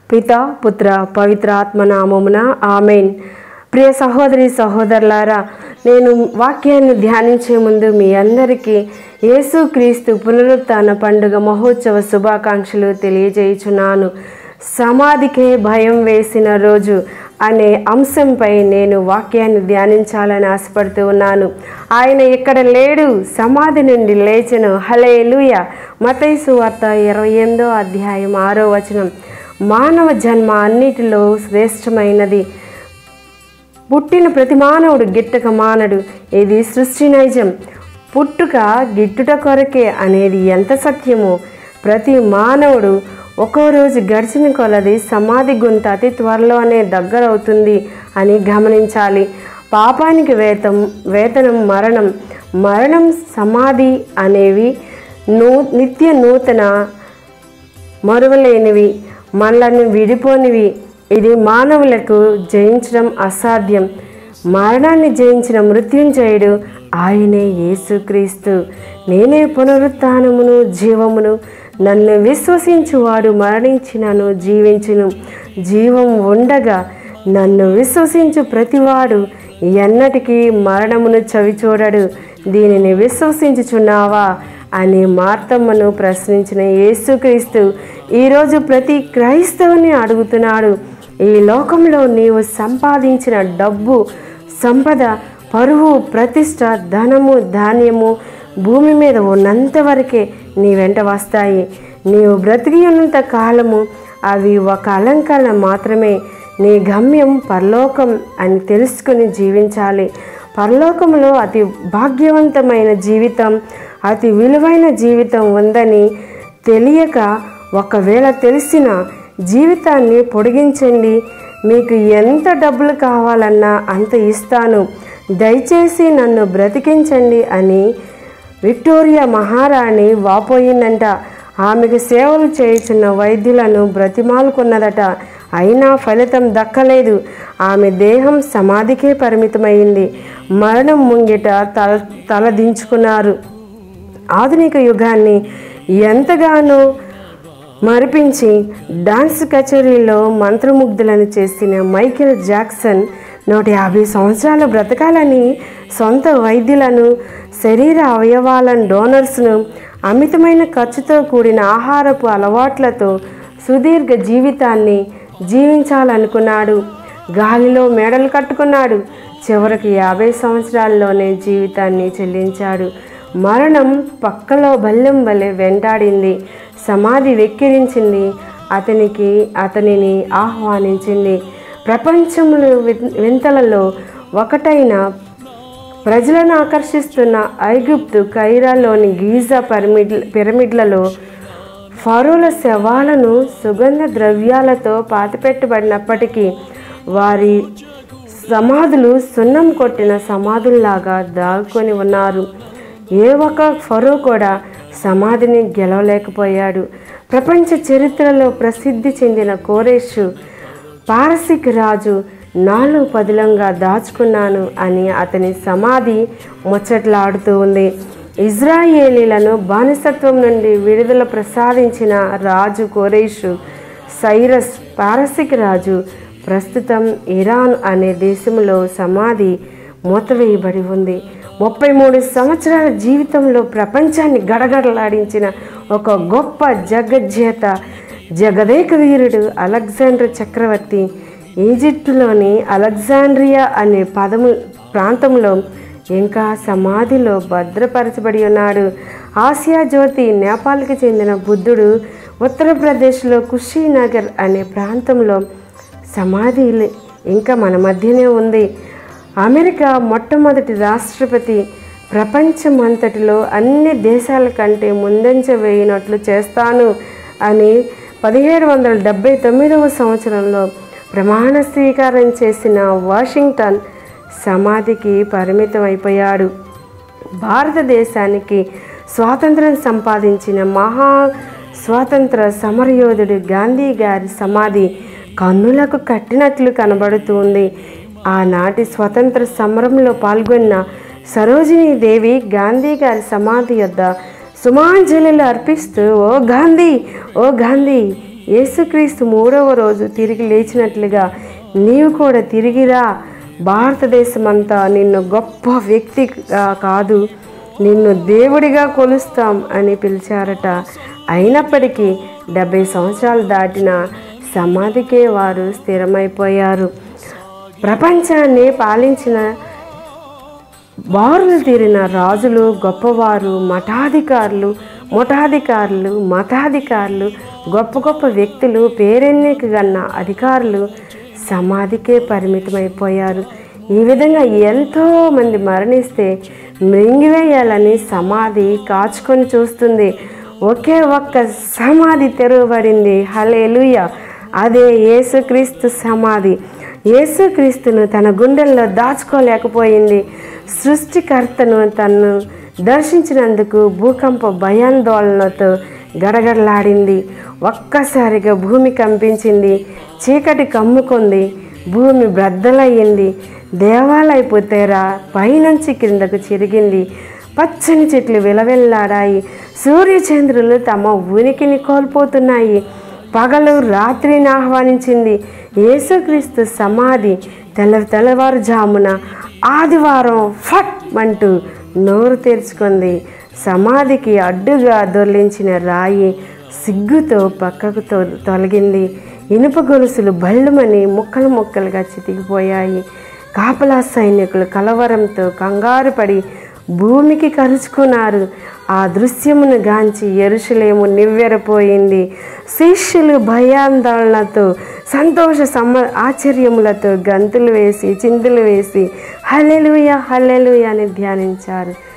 పిత పుత్ర పవిత్ర ఆత్మ నామమున ఆమెన్ ప్రియ సహోదరి సహోదరులారా నేను వాక్యాన్ని ధ్యానించే ముందు మీ అందరికీ యేసుక్రీస్తు పునరుత్థాన పండుగ మహోత్సవ శుభాకాంక్షలు తెలియజేయుచున్నాను సమాధికే భయం వేసిన రోజు అనే అంశంపై నేను వాక్యాన్ని ధ్యానించాలని ఆశపడుతూ ఉన్నాను ఆయన ఇక్కడ లేడు సమాధి నుండి లేచెను హలే లూయ మతైసు వార్త ఇరవై ఎనిమిదో అధ్యాయం ఆరో వచనం మానవ జన్మ అన్నిటిలో శ్రేష్టమైనది పుట్టిన ప్రతి మానవుడు గిట్టక మానడు ఇది సృష్టి నైజం పుట్టుక గిట్టుట కొరకే అనేది ఎంత సత్యమో ప్రతి మానవుడు ఒక్కో రోజు గడిచిన కొలది సమాధి గుంత అతి త్వరలోనే దగ్గరవుతుంది అని గమనించాలి పాపానికి వేతం వేతనం మరణం మరణం సమాధి అనేవి నూ నిత్య నూతన మరువలేనివి మనలను విడిపోనివి ఇది మానవులకు జయించడం అసాధ్యం మరణాన్ని జయించిన మృత్యుంజయుడు ఆయనే యేసుక్రీస్తు నేనే పునరుత్నమును జీవమును నన్ను విశ్వసించువాడు మరణించినను జీవించును జీవం ఉండగా నన్ను విశ్వసించు ప్రతివాడు ఎన్నటికీ మరణమును చవిచూడడు దీనిని విశ్వసించుచున్నావా అని మార్తమ్మను ప్రశ్నించిన యేసుక్రీస్తు ఈరోజు ప్రతి క్రైస్తవుని అడుగుతున్నాడు ఈ లోకంలో నీవు సంపాదించిన డబ్బు సంపద పరువు ప్రతిష్ట ధనము ధాన్యము భూమి మీద ఉన్నంత వరకే నీ వెంట వస్తాయి నీవు బ్రతికి ఉన్నంత కాలము అవి ఒక అలంకరణ మాత్రమే నీ గమ్యం పరలోకం అని తెలుసుకుని జీవించాలి పరలోకంలో అతి భాగ్యవంతమైన జీవితం అతి విలువైన జీవితం ఉందని తెలియక ఒకవేళ తెలిసిన జీవితాన్ని పొడిగించండి మీకు ఎంత డబ్బులు కావాలన్నా అంత ఇస్తాను దయచేసి నన్ను బ్రతికించండి అని విక్టోరియా మహారాణి వాపోయిందంట ఆమెకు సేవలు చేయుచున్న వైద్యులను బ్రతిమాలుకున్నదట అయినా ఫలితం దక్కలేదు ఆమె దేహం సమాధికే పరిమితమైంది మరణం ముంగిట తల తలదించుకున్నారు ఆధునిక యుగాన్ని ఎంతగానో మరిపించి డాన్స్ కచేరీలో మంత్రముగ్ధులను చేసిన మైకేల్ జాక్సన్ నూట యాభై సంవత్సరాలు బ్రతకాలని సొంత వైద్యులను శరీర అవయవాలను డోనర్స్ను అమితమైన ఖర్చుతో కూడిన ఆహారపు అలవాట్లతో సుదీర్ఘ జీవితాన్ని జీవించాలనుకున్నాడు గాలిలో మేడలు కట్టుకున్నాడు చివరికి యాభై సంవత్సరాల్లోనే జీవితాన్ని చెల్లించాడు మరణం పక్కలో బల్లెం వలె వెంటాడింది సమాధి వెక్కిరించింది అతనికి అతనిని ఆహ్వానించింది ప్రపంచంలో విన్- వింతలలో ఒకటైన ప్రజలను ఆకర్షిస్తున్న ఐగుప్తు కైరాలోని గీజా పిరమిడ్ పిరమిడ్లలో ఫరోల శవాలను సుగంధ ద్రవ్యాలతో పాతిపెట్టబడినప్పటికీ వారి సమాధులు సున్నం కొట్టిన సమాధుల్లాగా దాక్కుని ఉన్నారు ఏ ఒక్క ఫరో కూడా సమాధిని గెలవలేకపోయాడు ప్రపంచ చరిత్రలో ప్రసిద్ధి చెందిన కోరేషు పారసిక్ రాజు నాలో పదిలంగా దాచుకున్నాను అని అతని సమాధి ముచ్చట్లాడుతూ ఉంది ఇజ్రాయేలీలను బానిసత్వం నుండి విడుదల ప్రసాదించిన రాజు కోరేషు సైరస్ పారసిక్ రాజు ప్రస్తుతం ఇరాన్ అనే దేశంలో సమాధి మూతవేయబడి ఉంది ముప్పై మూడు సంవత్సరాల జీవితంలో ప్రపంచాన్ని గడగడలాడించిన ఒక గొప్ప జగజ్జేత జగదేక వీరుడు అలెగ్జాండర్ చక్రవర్తి ఈజిప్టులోని అలెగ్జాండ్రియా అనే పదము ప్రాంతంలో ఇంకా సమాధిలో భద్రపరచబడి ఉన్నాడు ఆసియా జ్యోతి నేపాల్కి చెందిన బుద్ధుడు ఉత్తరప్రదేశ్లో కుషీనగర్ అనే ప్రాంతంలో సమాధి ఇంకా మన మధ్యనే ఉంది అమెరికా మొట్టమొదటి రాష్ట్రపతి ప్రపంచమంతటిలో అన్ని దేశాల కంటే ముందంజ వేయినట్లు చేస్తాను అని పదిహేడు వందల డెబ్బై తొమ్మిదవ సంవత్సరంలో ప్రమాణ స్వీకారం చేసిన వాషింగ్టన్ సమాధికి పరిమితమైపోయాడు భారతదేశానికి స్వాతంత్రం సంపాదించిన మహా స్వాతంత్ర సమరయోధుడు గాంధీ గారి సమాధి కన్నులకు కట్టినట్లు కనబడుతుంది ఆనాటి స్వతంత్ర సమరంలో పాల్గొన్న సరోజినీ దేవి గాంధీ గారి సమాధి యొద్ద సుమాంజలిలు అర్పిస్తూ ఓ గాంధీ ఓ గాంధీ యేసుక్రీస్తు మూడవ రోజు తిరిగి లేచినట్లుగా నీవు కూడా తిరిగిరా భారతదేశమంతా నిన్ను గొప్ప వ్యక్తిగా కాదు నిన్ను దేవుడిగా కొలుస్తాం అని పిలిచారట అయినప్పటికీ డెబ్బై సంవత్సరాలు దాటిన సమాధికే వారు స్థిరమైపోయారు ప్రపంచాన్ని పాలించిన బారులు తీరిన రాజులు గొప్పవారు మఠాధికారులు ముఠాధికారులు మతాధికారులు గొప్ప గొప్ప వ్యక్తులు పేరెన్నిక గన్న అధికారులు సమాధికే పరిమితమైపోయారు ఈ విధంగా ఎంతో మంది మరణిస్తే మృంగివేయాలని సమాధి కాచుకొని చూస్తుంది ఒకే ఒక్క సమాధి తెరవబడింది హలేలుయ అదే యేసుక్రీస్తు సమాధి యేసుక్రీస్తును తన గుండెల్లో దాచుకోలేకపోయింది సృష్టికర్తను తను దర్శించినందుకు భూకంప భయాందోళనతో గడగడలాడింది ఒక్కసారిగా భూమి కంపించింది చీకటి కమ్ముకుంది భూమి బ్రద్దలయ్యింది దేవాలయపు తెర పైనుంచి కిందకు చిరిగింది పచ్చని చెట్లు విలవెల్లాడాయి సూర్యచంద్రులు తమ ఉనికిని కోల్పోతున్నాయి పగలు రాత్రిని ఆహ్వానించింది యేసుక్రీస్తు సమాధి తెల్ల తెల్లవారుజామున ఆదివారం ఫట్ అంటూ నోరు తెరుచుకుంది సమాధికి అడ్డుగా దొర్లించిన రాయి సిగ్గుతో పక్కకు తొ తొలగింది ఇనుప గొలుసులు బళ్ళుమని ముక్కలు ముక్కలుగా చితికిపోయాయి కాపలా సైనికులు కలవరంతో కంగారు పడి భూమికి కరుచుకున్నారు ఆ దృశ్యమును గాంచి ఎరుషులేము నివ్వెరపోయింది శిష్యులు భయాందోళనతో సంతోష సమ ఆశ్చర్యములతో గంతులు వేసి చిందులు వేసి హల్లెలూయ హల్లెలూయ అని ధ్యానించారు